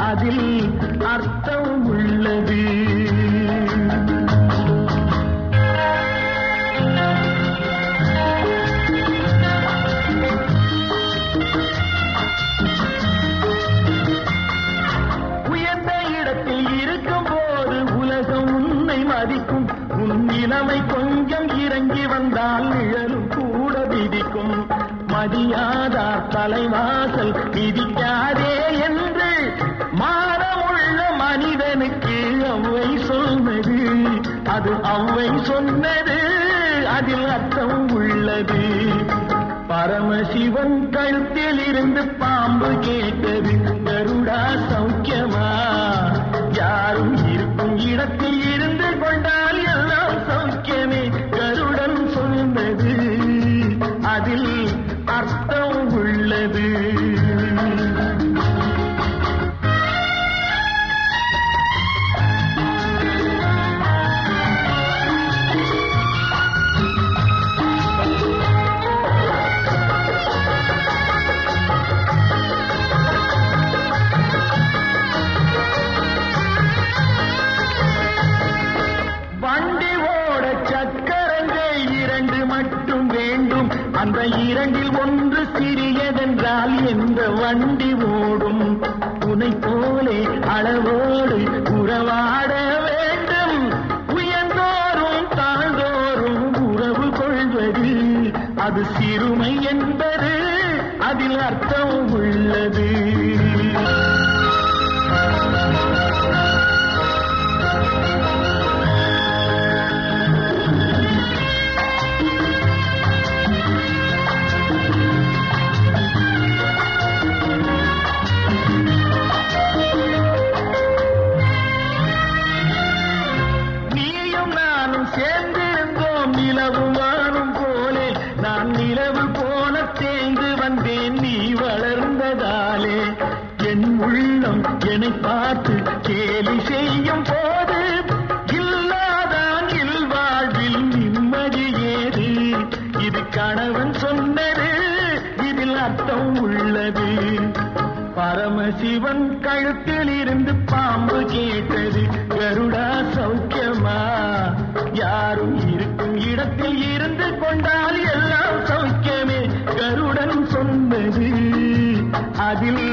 அதில் அர்த்தம் உள்ளது உயர்ந்த இடத்தில் இருக்கும் போது உலகம் உன்னை மதிக்கும் உன் நிலைமை கொஞ்சம் இறங்கி வந்தால் நிழலும் கூட விதிக்கும் மதியாதார் தலைவாசல் விதிக்காதே என்று மானமுள்ள மனிதனுக்கு அவ்வை சொன்னது அது அவ்வை சொன்னது அதில் அர்த்தம் உள்ளது பரமசிவன் கழுத்தில் இருந்து பாம்பு கேட்டது கருடா சௌக்கியமா யாரும் இருக்கும் இடத்தில் இருந்து கொண்டால் எல்லாம் சௌக்கியமே கருடன் சொன்னது அதில் அர்த்தம் உள்ளது வண்டி ஓட சக்கரங்கள் இரண்டு மட்டும் வேண்டும் அந்த இரண்டில் ஒன்று சிறியதென்றால் எந்த வண்டி ஓடும் உனை போலே அளவோடு உறவாட வேண்டும் உயர்ந்தோறும் தாழ்ந்தோறும் உறவு கொள்வது அது சிறுமை என்பது அதில் அர்த்தம் உள்ளது நீயும் நானும் சேர்ந்திருந்தோம் நிலவும் வானும் போலே நான் நிலவு போல தேய்ந்து வந்தேன் நீ வளர்ந்ததாலே என் உள்ளம் என்னை பார்த்து கேலி செய்யும் போது இல்லாதான் இல்வாழ்வில் நிம்மதி ஏது இது கணவன் சொன்னது இதில் அர்த்தம் உள்ளது பரமசிவன் கழுத்தில் இருந்து பாம்பு கேட்டது கருடா சௌக்கியமா யாரும் இருக்கும் இடத்தில் இருந்து கொண்டால் எல்லாம் சௌக்கியமே கருடன் சொன்னது அதில்